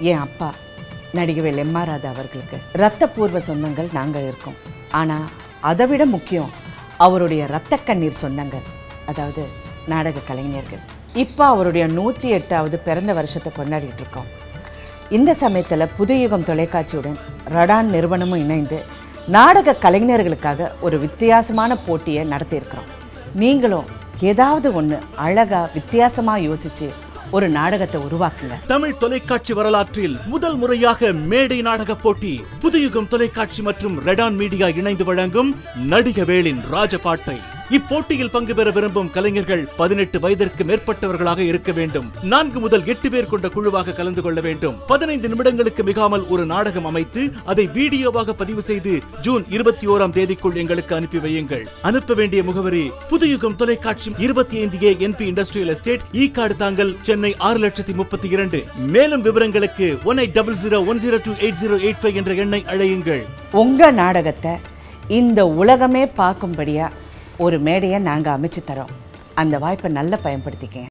என் அப்பா Nadigavel M R Radha அவர்களுக்கு இரத்தபூர்வ சொந்தங்கள் நாங்கள் இருக்கோம் ஆனால் அதை விட முக்கியம் அவருடைய இரத்த கண்ணீர் சொந்தங்கள் அதாவது நாடக கலைஞர்கள் இப்போ அவருடைய நூற்றி எட்டாவது பிறந்த வருஷத்தை கொண்டாடிட்டு இருக்கோம் இந்த சமயத்தில் புதுயுகம் தொலைக்காட்சியுடன் ரடான் நிறுவனமும் இணைந்து நாடக கலைஞர்களுக்காக ஒரு வித்தியாசமான போட்டியை நடத்தியிருக்கிறோம் நீங்களும் ஏதாவது ஒன்று அழகாக வித்தியாசமாக யோசித்து ஒரு நாடகத்தை உருவாக்குங்க தமிழ் தொலைக்காட்சி வரலாற்றில் முதல் முறையாக மேடை நாடக போட்டி புதுயுகம் தொலைக்காட்சி மற்றும் ரெடான் மீடியா இணைந்து வழங்கும் நடிகவேலின் ராஜபாட்டை இப்போட்டியில் பங்கு பெற விரும்பும் கலைஞர்கள் பதினெட்டு வயதிற்கு மேற்பட்டவர்களாக இருக்க வேண்டும் நான்கு முதல் எட்டு பேர் கொண்ட குழுவாக கலந்து கொள்ள வேண்டும் பதினைந்து நிமிடங்களுக்கு மிகாமல் ஒரு நாடகம் அமைத்து அதை வீடியோவாக பதிவு செய்து ஜூன் இருபத்தி ஓராம் தேதிக்குள் எங்களுக்கு அனுப்பி வையுங்கள் அனுப்ப வேண்டிய முகவரி புதுயுகம் தொலைக்காட்சி இருபத்தி ஐந்து ஏ என்பி இண்டஸ்ட்ரியல் எஸ்டேட் ஈ கார்டு தாங்கல் சென்னை ஆறு லட்சத்தி முப்பத்தி இரண்டு மேலும் விவரங்களுக்கு one eight double zero one zero two eight zero eight five என்ற எண்ணை அழையுங்கள் உங்கள் நாடகத்தை இந்த உலகமே பார்க்கும்படியாக ஒரு மேடையை நாங்கள் அமைச்சு தரோம் அந்த வாய்ப்பை நல்லா பயன்படுத்திக்கங்க